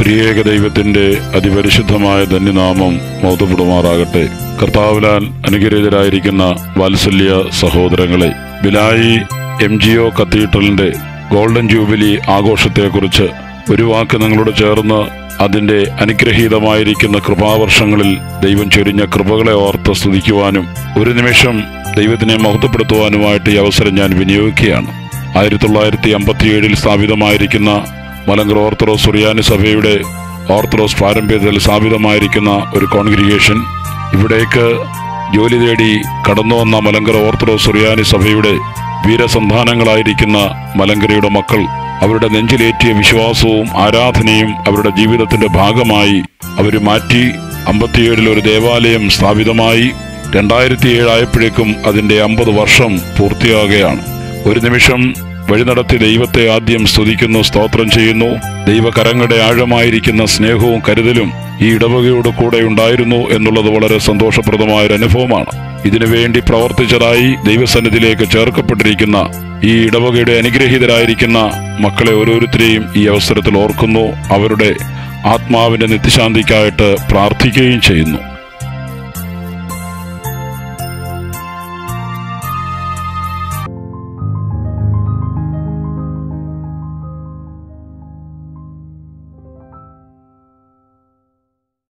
ത്രിയേക ദൈവത്തിന്റെ അതിപരിശുദ്ധമായ ധന്യനാമം മൗതപ്പെടുമാറാകട്ടെ കർത്താവിലാൽ അനുഗ്രഹീതരായിരിക്കുന്ന വാത്സല്യ സഹോദരങ്ങളെ ബിലായി എം ജി ഒ കത്തീഡ്രലിന്റെ ഗോൾഡൻ ജൂബിലി ആഘോഷത്തെക്കുറിച്ച് ഒരു വാക്ക് നിങ്ങളോട് ചേർന്ന് അതിന്റെ അനുഗ്രഹീതമായിരിക്കുന്ന കൃപാവർഷങ്ങളിൽ ദൈവം ചൊരിഞ്ഞ കൃപകളെ ഓർത്ത് സ്തുതിക്കുവാനും ഒരു നിമിഷം ദൈവത്തിനെ മഹത്വപ്പെടുത്തുവാനുമായിട്ട് ഈ അവസരം ഞാൻ വിനിയോഗിക്കുകയാണ് ആയിരത്തി തൊള്ളായിരത്തി അമ്പത്തിയേഴിൽ സ്ഥാപിതമായിരിക്കുന്ന മലങ്കർ ഓർത്തഡോക്സ് സുറിയാനി സഭയുടെ ഓർത്തഡോക്സ് പാരമ്പര്യത്തിൽ സ്ഥാപിതമായിരിക്കുന്ന ഒരു കോൺഗ്രിഗേഷൻ ഇവിടേക്ക് ജോലി തേടി കടന്നു വന്ന മലങ്കര ഓർത്തഡോക്സ് സുറിയാനി സഭയുടെ വീരസന്താനങ്ങളായിരിക്കുന്ന മലങ്കരയുടെ മക്കൾ അവരുടെ നെഞ്ചിലേറ്റിയ വിശ്വാസവും ആരാധനയും അവരുടെ ജീവിതത്തിന്റെ ഭാഗമായി അവർ മാറ്റി അമ്പത്തിയേഴിൽ ഒരു ദേവാലയം സ്ഥാപിതമായി രണ്ടായിരത്തി ഏഴായപ്പോഴേക്കും അതിന്റെ അമ്പത് വർഷം പൂർത്തിയാകുകയാണ് ഒരു നിമിഷം വഴി നടത്തി ദൈവത്തെ ആദ്യം സ്തുതിക്കുന്നു സ്തോത്രം ചെയ്യുന്നു ദൈവകരങ്ങളുടെ ആഴമായിരിക്കുന്ന സ്നേഹവും കരുതലും ഈ ഇടവകയുടെ കൂടെ ഉണ്ടായിരുന്നു എന്നുള്ളത് വളരെ സന്തോഷപ്രദമായ ഒരു അനുഭവമാണ് ഇതിനുവേണ്ടി പ്രവർത്തിച്ചതായി ദൈവസന്നിധിയിലേക്ക് ചേർക്കപ്പെട്ടിരിക്കുന്ന ഈ ഇടവകയുടെ അനുഗ്രഹീതരായിരിക്കുന്ന മക്കളെ ഓരോരുത്തരെയും ഈ അവസരത്തിൽ ഓർക്കുന്നു അവരുടെ ആത്മാവിന്റെ നിത്യശാന്തിക്കായിട്ട് പ്രാർത്ഥിക്കുകയും ചെയ്യുന്നു